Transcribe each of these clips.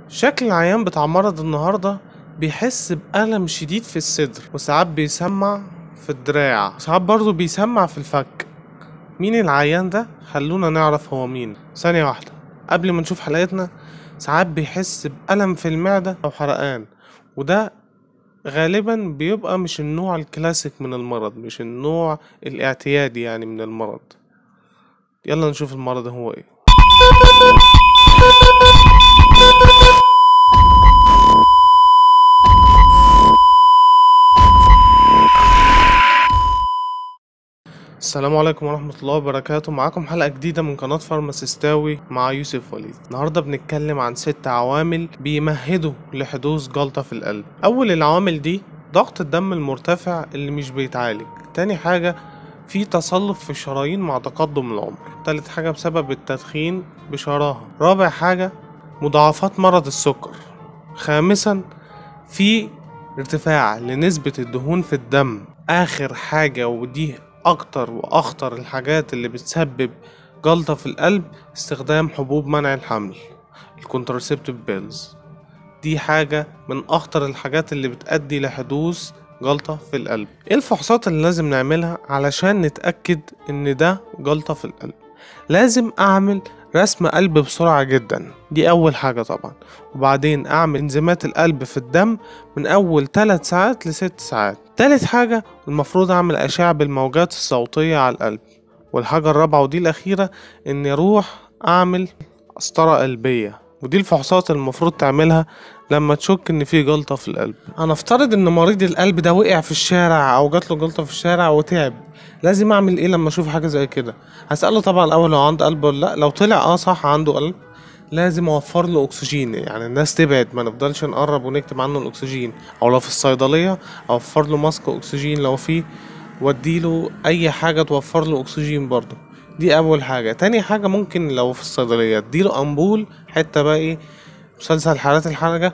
شكل العيان بتاع مرض النهاردة بيحس بألم شديد في الصدر وساعات بيسمع في الدراع وساعات برضه بيسمع في الفك مين العيان ده؟ خلونا نعرف هو مين ثانية واحدة قبل ما نشوف حلقتنا ساعات بيحس بألم في المعدة أو حرقان وده غالبا بيبقى مش النوع الكلاسيك من المرض مش النوع الاعتيادي يعني من المرض يلا نشوف المرض هو ايه السلام عليكم ورحمة الله وبركاته معاكم حلقة جديدة من قناة فارماسيستاوي مع يوسف وليد النهاردة بنتكلم عن ست عوامل بيمهدوا لحدوث جلطة في القلب أول العوامل دي ضغط الدم المرتفع اللي مش بيتعالج تاني حاجة في تصلب في الشرايين مع تقدم العمر تالت حاجة بسبب التدخين بشراهة رابع حاجة مضاعفات مرض السكر خامسا في ارتفاع لنسبة الدهون في الدم آخر حاجة ودي أكتر وأخطر الحاجات اللي بتسبب جلطة في القلب استخدام حبوب منع الحمل الكونترسبتيف بيلز دي حاجة من أخطر الحاجات اللي بتأدي لحدوث جلطة في القلب ايه الفحوصات اللي لازم نعملها علشان نتأكد ان ده جلطة في القلب لازم اعمل رسم قلب بسرعة جدا دي أول حاجة طبعا وبعدين أعمل إنزيمات القلب في الدم من أول 3 ساعات لست ساعات تالت حاجة المفروض أعمل أشعة بالموجات الصوتية على القلب والحاجة الرابعة ودي الأخيرة إني أروح أعمل قسطرة قلبية ودي الفحوصات اللي المفروض تعملها لما تشك ان في جلطه في القلب هنفترض ان مريض القلب ده وقع في الشارع او جات له جلطه في الشارع وتعب لازم اعمل ايه لما اشوف حاجه زي كده هساله طبعا الاول لو عنده قلب ولا لا لو طلع اه صح عنده قلب لازم اوفر له اكسجين يعني الناس تبعد ما نفضلش نقرب ونكتب عنه الاكسجين او لو في الصيدليه اوفر له ماسك اكسجين لو فيه واديله اي حاجه توفر له اكسجين برضه دي اول حاجه تاني حاجه ممكن لو في الصيدليه اديله امبول حته بقى ايه مسلسل حالات الحرجة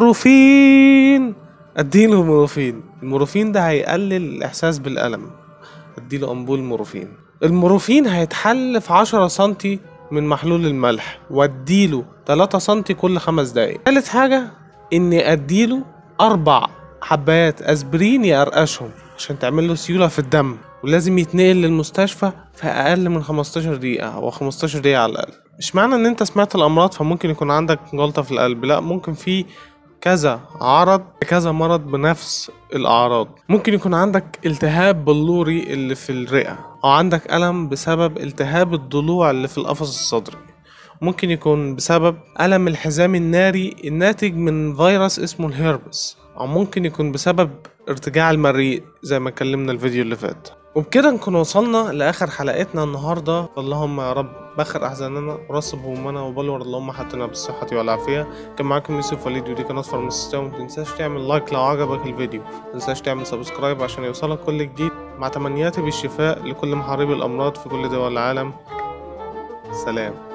مورفين اديله مورفين المورفين ده هيقلل الاحساس بالالم اديله امبول مورفين المورفين هيتحل في عشرة سنتي من محلول الملح واديله تلاتة سنتي كل خمس دقايق تالت حاجة اني اديله اربع حبايات اسبرين يقرقشهم عشان تعمل له سيولة في الدم ولازم يتنقل للمستشفى في اقل من 15 دقيقة او 15 دقيقة على الاقل مش معنى ان انت سمعت الامراض فممكن يكون عندك جلطة في القلب لا ممكن في كذا عرض كذا مرض بنفس الاعراض ممكن يكون عندك التهاب بلوري اللي في الرئة او عندك الم بسبب التهاب الضلوع اللي في القفص الصدري ممكن يكون بسبب ألم الحزام الناري الناتج من فيروس اسمه الهيربس أو ممكن يكون بسبب ارتجاع المريء زي ما اتكلمنا الفيديو اللي فات وبكده نكون وصلنا لاخر حلقتنا النهارده اللهم يا رب بخر احزاننا ورصب همومنا وبلور اللهم حتنا بالصحه والعافيه كان معاكم يوسف وليد ودي قناه فارماسيستاوي متنساش تعمل لايك لو عجبك الفيديو متنساش تعمل سبسكرايب عشان يوصلك كل جديد مع تمنياتي بالشفاء لكل محاربي الامراض في كل دول العالم سلام